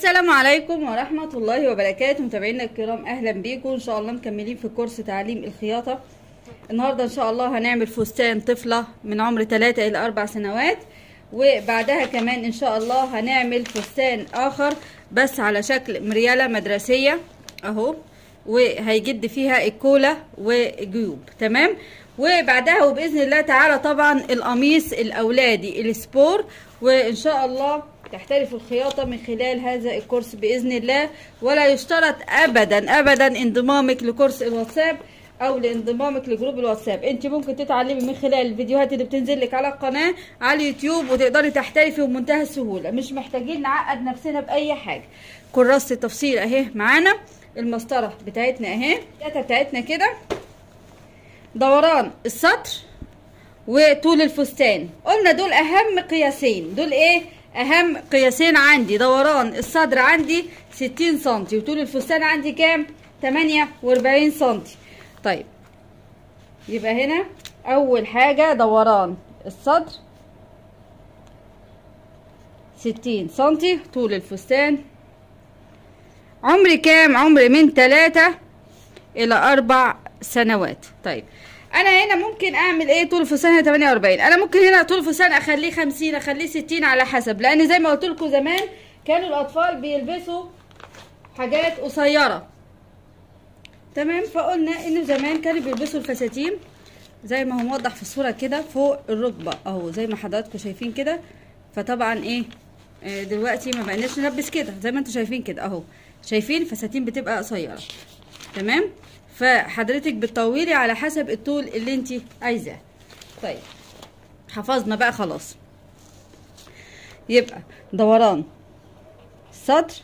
السلام عليكم ورحمة الله وبركاته متابعينا الكرام أهلا بيكم إن شاء الله مكملين في كورس تعليم الخياطة النهاردة إن شاء الله هنعمل فستان طفلة من عمر 3 إلى 4 سنوات وبعدها كمان إن شاء الله هنعمل فستان آخر بس على شكل مريالة مدرسية أهو وهيجد فيها الكولا وجيوب تمام وبعدها وباذن الله تعالى طبعا القميص الاولادي السبور وان شاء الله تحترف الخياطه من خلال هذا الكورس باذن الله ولا يشترط ابدا ابدا انضمامك لكورس الواتساب او لانضمامك لجروب الواتساب انت ممكن تتعلمي من خلال الفيديوهات اللي بتنزل لك على القناه على اليوتيوب وتقدري تحترفي بمنتهى السهوله مش محتاجين نعقد نفسنا باي حاجه كراسه التفصيل اهي معانا المسطره بتاعتنا اهي الداتا بتاعتنا كده دوران السطر وطول الفستان قلنا دول اهم قياسين دول ايه اهم قياسين عندي دوران الصدر عندي 60 سنتي وطول الفستان عندي كام 48 سنتي طيب يبقى هنا اول حاجة دوران الصدر 60 سنتي طول الفستان عمري كام عمري من 3 الى 4 سنوات طيب انا هنا ممكن اعمل ايه طول الفستان 48 انا ممكن هنا طول الفستان اخليه 50 اخليه 60 على حسب لان زي ما قلت لكم زمان كانوا الاطفال بيلبسوا حاجات قصيره تمام فقلنا ان زمان كانوا بيلبسوا الفساتين زي ما هو موضح في الصوره كده فوق الركبه اهو زي ما حضراتكم شايفين كده فطبعا ايه آه دلوقتي ما بقيناش نلبس كده زي ما انتم شايفين كده اهو شايفين فساتين بتبقى قصيره تمام فحضرتك بتطولي على حسب الطول اللي انت عايزاه طيب حفظنا بقى خلاص يبقى دوران صدر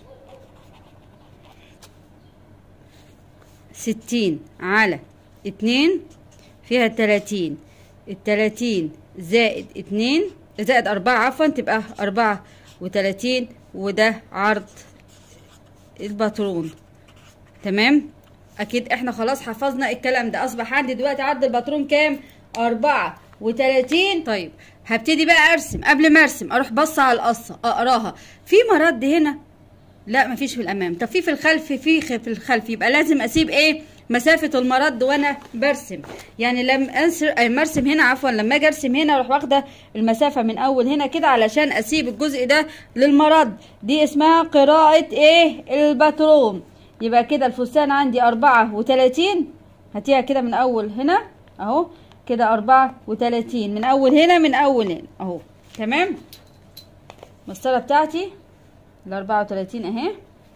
ستين على اتنين فيها تلاتين التلاتين زائد اتنين زائد اربعة عفوا تبقى اربعة وتلاتين وده عرض الباترون تمام اكيد احنا خلاص حفظنا الكلام ده اصبح عندي دلوقتي عرض الباترون كام اربعة وتلاتين طيب هبتدي بقى ارسم قبل ما ارسم اروح بص على القصة اقراها في مرد هنا لا مفيش في الامام طب في في الخلف في في الخلف يبقى لازم اسيب ايه مسافة المرد وانا برسم يعني لما لما ارسم هنا عفوا لما اجي ارسم هنا اروح واخده المسافة من اول هنا كده علشان اسيب الجزء ده للمرد دي اسمها قراءة ايه الباترون يبقى كده الفستان عندي أربعة وتلاتين هاتيها كده من أول هنا أهو كده أربعة وتلاتين من أول هنا من أول هنا أهو تمام المسطرة بتاعتي الأربعة وتلاتين أهي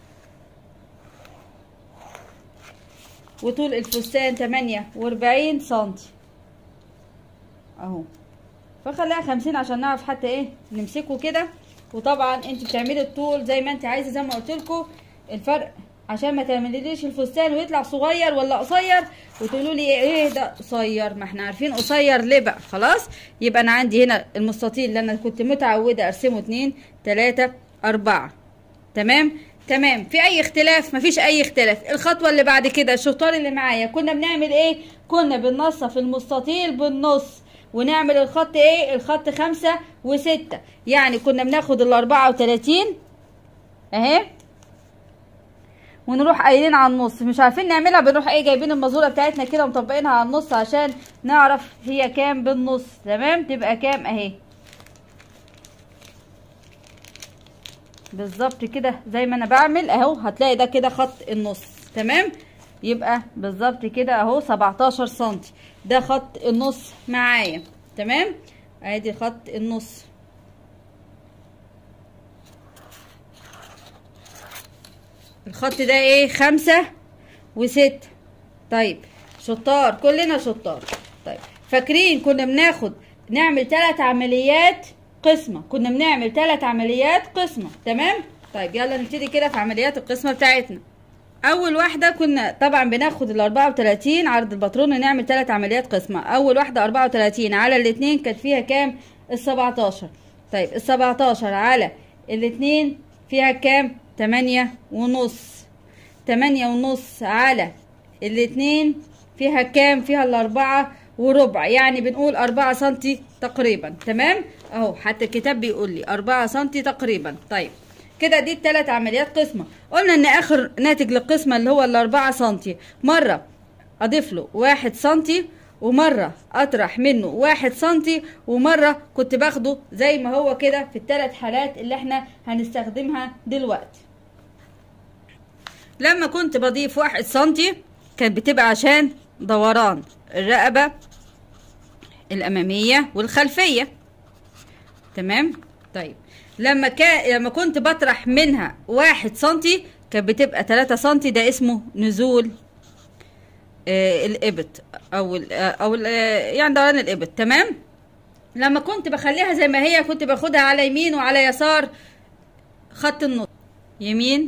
وطول الفستان تمانية وأربعين سنتي أهو فخليها خمسين عشان نعرف حتى إيه نمسكه كده وطبعا انت بتعملي الطول زي ما انت عايزه زي ما قلت لكم الفرق عشان ما تعمليليش الفستان ويطلع صغير ولا قصير وتقولوا لي ايه ده قصير ما احنا عارفين قصير ليه بقى خلاص يبقى انا عندي هنا المستطيل اللي انا كنت متعوده ارسمه اتنين تلاته اربعه تمام تمام في اي اختلاف مفيش اي اختلاف الخطوه اللي بعد كده الشطار اللي معايا كنا بنعمل ايه كنا بننصف المستطيل بالنص ونعمل الخط ايه الخط خمسة وستة يعني كنا بناخد الاربعة وتلاتين اهي ونروح قايلين على النص مش عارفين نعملها بنروح ايه جايبين المازوره بتاعتنا كده ومطبقينها على النص عشان نعرف هي كام بالنص تمام تبقى كام اهي بالظبط كده زي ما انا بعمل اهو هتلاقي ده كده خط النص تمام يبقى بالظبط كده اهو 17 سنتي ده خط النص معايا تمام ادي خط النص الخط ده ايه خمسة وستة طيب شطار كلنا شطار طيب فاكرين كنا بناخد نعمل ثلاث عمليات قسمة كنا بنعمل ثلاث عمليات قسمة تمام طيب يلا نبتدي كده في عمليات القسمة بتاعتنا اول واحدة كنا طبعا بناخد ال 34 عرض الباترون ونعمل ثلاث عمليات قسمة اول واحدة 34 على الاتنين كانت فيها كام ال 17 طيب ال 17 على الاتنين فيها كام تمانية ونص تمانية ونص على الاتنين فيها كام فيها الاربعة وربع يعني بنقول أربعة سنتي تقريبا تمام اهو حتى الكتاب بيقول لي أربعة سنتي تقريبا طيب كده دي التلات عمليات قسمة قلنا ان اخر ناتج للقسمة اللي هو الاربعة سنتي مرة اضيف له واحد سنتي ومرة اطرح منه واحد سنتي ومرة كنت باخده زي ما هو كده في التلات حالات اللي احنا هنستخدمها دلوقتي لما كنت بضيف واحد سنتي كانت بتبقى عشان دوران الرقبة الأمامية والخلفية تمام طيب لما كان لما كنت بطرح منها واحد سنتي كانت بتبقى تلاتة سنتي ده اسمه نزول آه الإبط أو ال أو ال يعني دوران الإبط تمام لما كنت بخليها زي ما هي كنت باخدها على يمين وعلى يسار خط النص يمين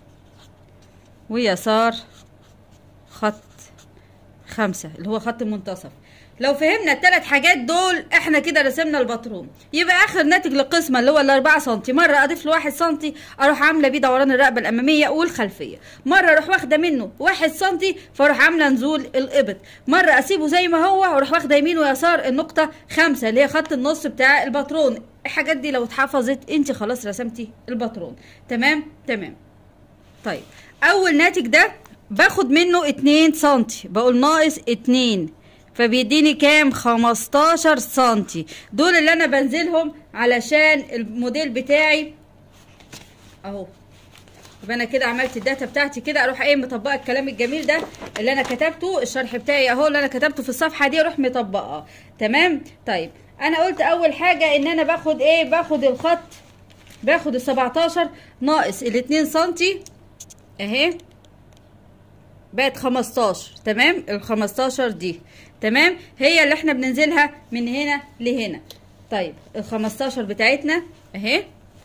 ويسار خط خمسة اللي هو خط المنتصف لو فهمنا الثلاث حاجات دول احنا كده رسمنا الباترون يبقى اخر ناتج للقسمه اللي هو الاربعة سنتي مره اضيف له واحد سنتي اروح عامله بيه دوران الرقبه الاماميه والخلفيه مره اروح واخده منه واحد سنتي فاروح عامله نزول الابط مره اسيبه زي ما هو واروح واخده يمين ويسار النقطه خمسة اللي هي خط النص بتاع الباترون الحاجات دي لو اتحفظت انت خلاص رسمتي الباترون تمام تمام طيب اول ناتج ده باخد منه اتنين سنتي بقول ناقص اتنين فبيديني كام 15 سنتي دول اللي انا بنزلهم علشان الموديل بتاعي اهو يبقى انا كده عملت الداتا بتاعتي كده اروح ايه مطبقه الكلام الجميل ده اللي انا كتبته الشرح بتاعي اهو اللي انا كتبته في الصفحه دي اروح مطبقه تمام طيب انا قلت اول حاجه ان انا باخد ايه باخد الخط باخد ال 17 ناقص ال 2 سنتي اهي بقت 15 تمام ال 15 دي تمام هي اللي احنا بننزلها من هنا لهنا طيب ال 15 بتاعتنا اهي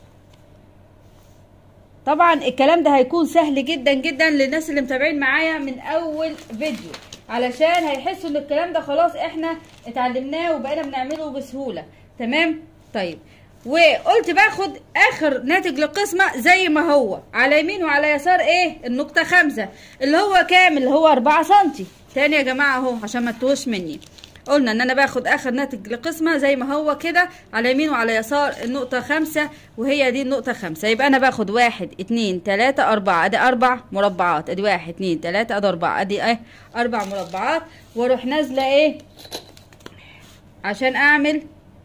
طبعا الكلام ده هيكون سهل جدا جدا للناس اللي متابعين معايا من اول فيديو علشان هيحسوا ان الكلام ده خلاص احنا اتعلمناه وبقينا بنعمله بسهوله تمام طيب وقلت باخد اخر ناتج للقسمة زي ما هو على يمين وعلى يسار ايه النقطة خمسة اللي هو كام اللي هو اربعة سنتي تاني يا جماعة اهو عشان ما تتوهش مني قلنا ان انا باخد اخر ناتج لقسمة زي ما هو كده على يمين وعلى يسار النقطة خمسة وهي دي النقطة خمسة يبقى انا باخد واحد اتنين تلاتة اربعة ادي اربع مربعات ادي واحد اتنين تلاتة ادي اربعة ادي ايه اربع مربعات واروح نازلة ايه عشان اعمل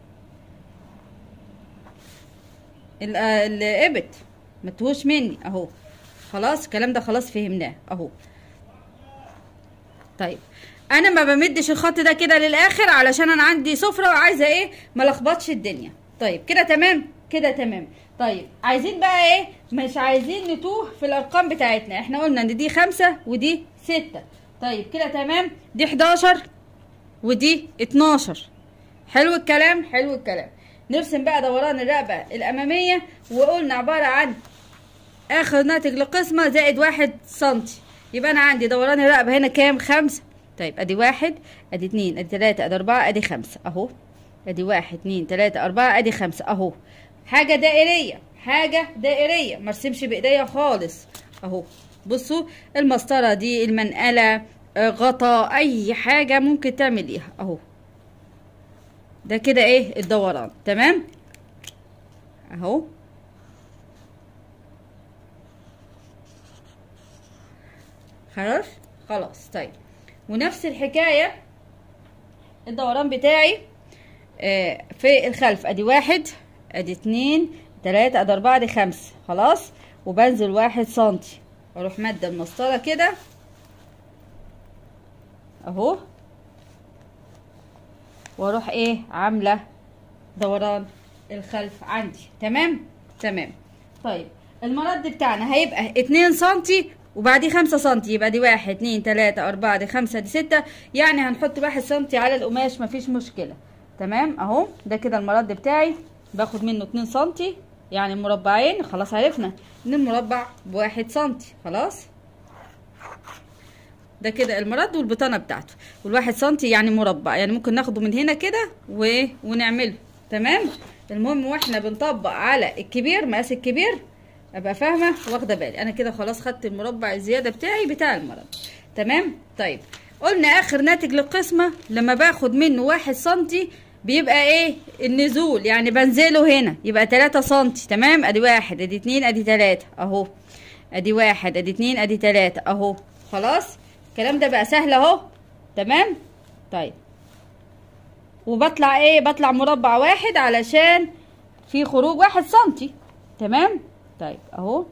الابت ما تهوش مني اهو خلاص الكلام ده خلاص فهمناه اهو طيب انا ما بمدش الخط ده كده للاخر علشان انا عندي سفره وعايزه ايه ما لخبطش الدنيا طيب كده تمام كده تمام طيب عايزين بقى ايه مش عايزين نتوه في الارقام بتاعتنا احنا قلنا ان دي خمسة ودي ستة طيب كده تمام دي 11 ودي 12 حلو الكلام حلو الكلام نرسم بقى دوران الرقبة الأمامية وقلنا عبارة عن آخر ناتج لقسمة زائد واحد سنتي يبقى أنا عندي دوران الرقبة هنا كام خمسة طيب أدي واحد أدي اتنين أدي تلاتة أدي أربعة أدي خمسة أهو أدي واحد اتنين تلاتة أربعة أدي خمسة أهو حاجة دائرية حاجة دائرية مرسمش بإيديا خالص أهو بصوا المسطرة دي المنقلة غطا أي حاجة ممكن تعمليها أهو ده كده ايه الدوران تمام اهو خلاص خلاص طيب ونفس الحكاية الدوران بتاعي آه في الخلف ادي واحد ادي اتنين تلاتة ادي اربعة ادي خمسة خلاص وبنزل واحد سنتي واروح مادة المسطرة كده اهو واروح ايه عامله دوران الخلف عندي تمام تمام طيب المرد بتاعنا هيبقى اتنين سنتي وبعديه خمسة سنتي يبقى دي واحد اتنين تلاتة اربعة دي خمسة دي ستة يعني هنحط واحد سنتي على القماش مفيش مشكلة تمام اهو ده كده المرد بتاعي باخد منه اتنين سنتي يعني مربعين خلاص عرفنا ان المربع بواحد سنتي خلاص ده كده المرد والبطانه بتاعته والواحد سنتي يعني مربع يعني ممكن ناخده من هنا كده و... ونعمله تمام المهم واحنا بنطبق على الكبير مقاس الكبير ابقى فاهمه واخده بالي انا كده خلاص خدت المربع الزياده بتاعي بتاع المرد تمام طيب قلنا اخر ناتج للقسمه لما باخد منه واحد سنتي بيبقى ايه النزول يعني بنزله هنا يبقى 3 سنتي تمام ادي واحد ادي اتنين ادي تلاتة اهو ادي واحد ادي اتنين ادي تلاتة اهو خلاص الكلام ده بقى سهل اهو تمام طيب وبطلع ايه بطلع مربع واحد علشان في خروج واحد سنتي تمام طيب اهو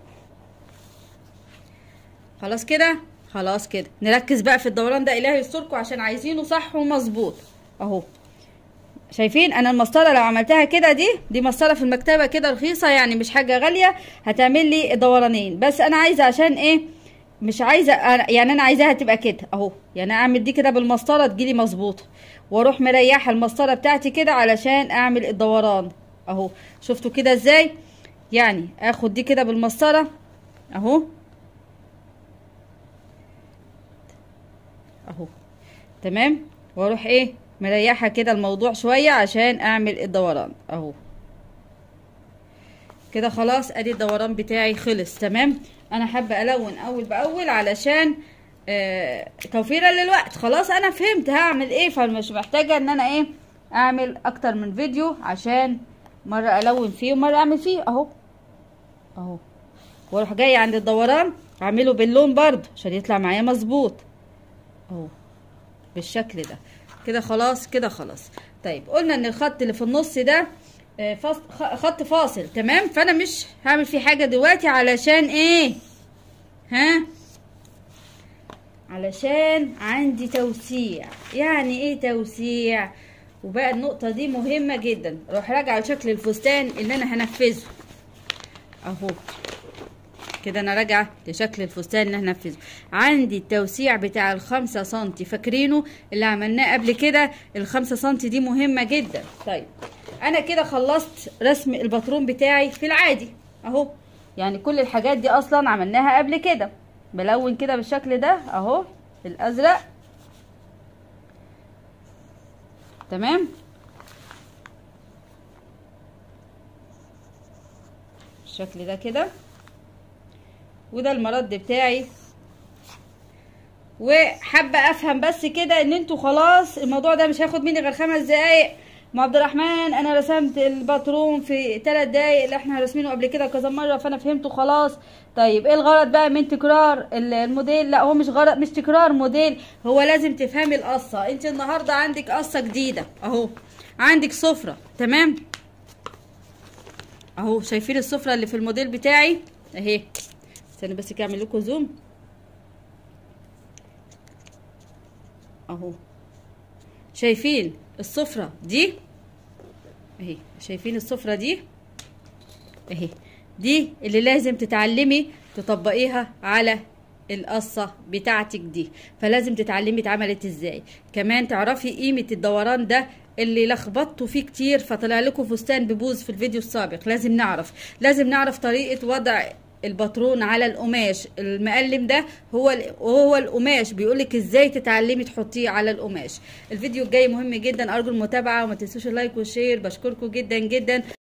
خلاص كده خلاص كده نركز بقى في الدوران ده الهي يستركم عشان عايزينه صح ومظبوط اهو شايفين انا المسطره لو عملتها كده دي دي مسطره في المكتبه كده رخيصه يعني مش حاجه غاليه هتعمل لي دورانين بس انا عايزه عشان ايه مش عايزه أنا يعني انا عايزاها تبقى كده اهو يعني اعمل دي كده بالمسطره تجيلي مظبوطه واروح مريحه المسطره بتاعتي كده علشان اعمل الدوران اهو شفتوا كده ازاي يعني اخد دي كده بالمسطره اهو اهو تمام واروح ايه مريحه كده الموضوع شويه عشان اعمل الدوران اهو كده خلاص ادي الدوران بتاعي خلص تمام انا حابه الون اول باول علشان آه توفيرا للوقت خلاص انا فهمت هعمل ايه فمش محتاجه ان انا ايه اعمل اكتر من فيديو عشان مره الون فيه ومره اعمل فيه اهو اهو واروح جاي عند الدوران اعمله باللون برضه عشان يطلع معايا مظبوط اهو بالشكل ده كده خلاص كده خلاص طيب قلنا ان الخط اللي في النص ده آه، فاص- خ- خط فاصل تمام فانا مش هعمل فيه حاجه دلوقتي علشان ايه ها علشان عندي توسيع يعني ايه توسيع وبقى النقطه دي مهمه جدا اروح راجعه لشكل الفستان اللي انا هنفذه اهو كده انا راجعه لشكل الفستان اللي هنفذه عندي التوسيع بتاع الخمسة سنتي فاكرينه اللي عملناه قبل كده الخمسة سنتي دي مهمة جدا طيب انا كده خلصت رسم الباترون بتاعي في العادي اهو يعني كل الحاجات دي اصلا عملناها قبل كده بلون كده بالشكل ده اهو الازرق تمام بالشكل ده كده وده المرد بتاعي وحابه افهم بس كده ان انتوا خلاص الموضوع ده مش هياخد مني غير خمس دقايق مع عبد الرحمن انا رسمت الباترون في ثلاث دقايق اللي احنا راسمينه قبل كده كذا مره فانا فهمته خلاص طيب ايه الغرض بقى من تكرار ال- الموديل لا هو مش غرض مش تكرار موديل هو لازم تفهمي القصه انت النهارده عندك قصه جديده اهو عندك سفره تمام اهو شايفين السفره اللي في الموديل بتاعي اهي استنى بس كده اعمل لكم زوم اهو شايفين السفرة دي اهي شايفين السفرة دي اهي دي اللي لازم تتعلمي تطبقيها على القصة بتاعتك دي فلازم تتعلمي اتعملت ازاي كمان تعرفي قيمة الدوران ده اللي لخبطتوا فيه كتير فطلع لكم فستان ببوز في الفيديو السابق لازم نعرف لازم نعرف طريقة وضع الباترون على القماش المقلم ده هو ال- هو القماش بيقولك ازاي تتعلمي تحطيه على القماش الفيديو الجاي مهم جدا ارجو المتابعه وما تنسوش اللايك والشير بشكركم جدا جدا